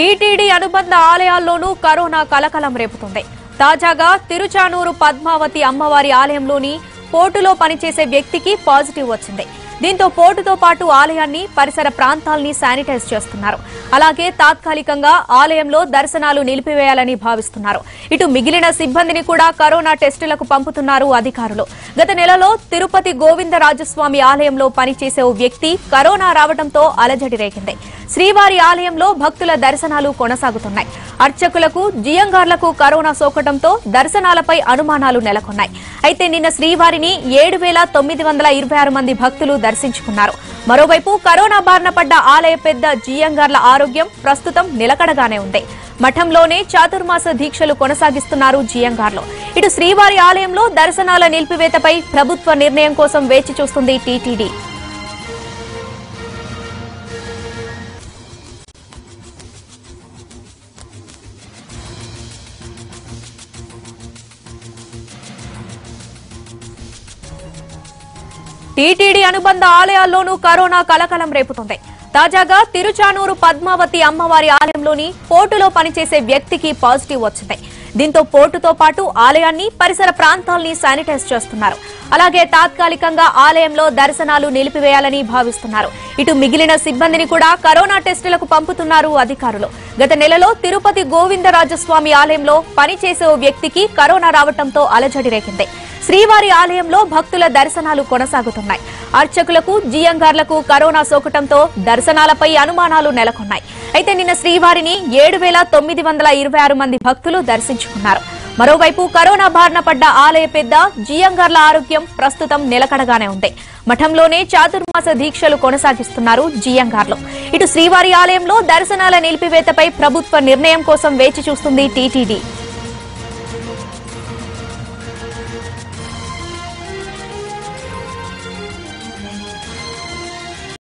TTD అనుబంధ ఆలయాల్లోనూ corona కలకలం రేపుతుంది తాజాగా తిరుచానూరు పద్మావతి అమ్మవారి ఆలయంలోని పోర్టులో పనిచేసే వ్యక్తికి పాజిటివ్ వచ్చింది దీంతో పోర్టుతో పాటు ఆలయాన్ని పరిసర ప్రాంతాల్ని శానిటైజ్ చేస్తున్నారు అలాగే తాత్కాలికంగా ఆలయంలో దర్శనాలు నిలిపివేయాలని భావిస్తున్నారు ఇటు మిగిలిన సిబ్బందిని కూడా కరోనా టెస్టులకు పంపుతున్నారు అధికారులు గత నెలలో తిరుపతి గోవిందరాజస్వామి ఆలయంలో పనిచేసే ఓ వ్యక్తి కరోనా రావడంతో అలజడి రేగింది శ్రీవారి ఆలయంలో భక్తుల దర్శనాలు కొనసాగుతున్నాయి అర్చకులకు జియంగార్లకు కరోనా సోకటంతో దర్శనాలపై అనుమానాలు నెలకొన్నాయి అయితే నిన్న శ్రీవారిని ఏడు వేల తొమ్మిది వందల ఇరవై ఆరు మంది భక్తులు దర్శించుకున్నారు మరోవైపు కరోనా బారిన పడ్డ ఆలయ పెద్ద జియంగార్ల ఆరోగ్యం ప్రస్తుతం నిలకడగానే ఉంది మఠంలోనే చాతుర్మాస దీక్షలు కొనసాగిస్తున్నారు జియంగార్లు ఇటు శ్రీవారి ఆలయంలో దర్శనాల నిలిపివేతపై ప్రభుత్వ నిర్ణయం కోసం వేచి చూస్తుంది టీటీడీ టీటీడీ అనుబంధ ఆలయాల్లోనూ కరోనా కలకలం రేపుతుంది తాజాగా తిరుచానూరు పద్మావతి అమ్మవారి ఆలయంలోని పోర్టులో పనిచేసే వ్యక్తికి పాజిటివ్ వచ్చింది దీంతో పోర్టుతో పాటు ఆలయాన్ని పరిసర ప్రాంతాల్ని శానిటైజ్ చేస్తున్నారు అలాగే తాత్కాలికంగా ఆలయంలో దర్శనాలు నిలిపివేయాలని భావిస్తున్నారు ఇటు మిగిలిన సిబ్బందిని కూడా కరోనా టెస్టులకు పంపుతున్నారు అధికారులు గత నెలలో తిరుపతి గోవిందరాజస్వామి ఆలయంలో పనిచేసే ఓ వ్యక్తికి కరోనా రావడంతో అలజడి రేగింది శ్రీవారి ఆలయంలో భక్తుల దర్శనాలు కొనసాగుతున్నాయి అర్చకులకు జియంగార్లకు కరోనా సోకటంతో దర్శనాలపై అనుమానాలు నెలకొన్నాయి అయితే నిన్న శ్రీవారిని ఏడు వేల తొమ్మిది వందల ఇరవై ఆరు మంది భక్తులు దర్శించుకున్నారు మరోవైపు కరోనా బారిన పడ్డ ఆలయ పెద్ద జియంగార్ల ఆరోగ్యం ప్రస్తుతం నిలకడగానే ఉంది మఠంలోనే చాతుర్మాస దీక్షలు కొనసాగిస్తున్నారు జియంగార్లు ఇటు శ్రీవారి ఆలయంలో దర్శనాల నిలిపివేతపై ప్రభుత్వ నిర్ణయం కోసం వేచి చూస్తుంది టీటీడీ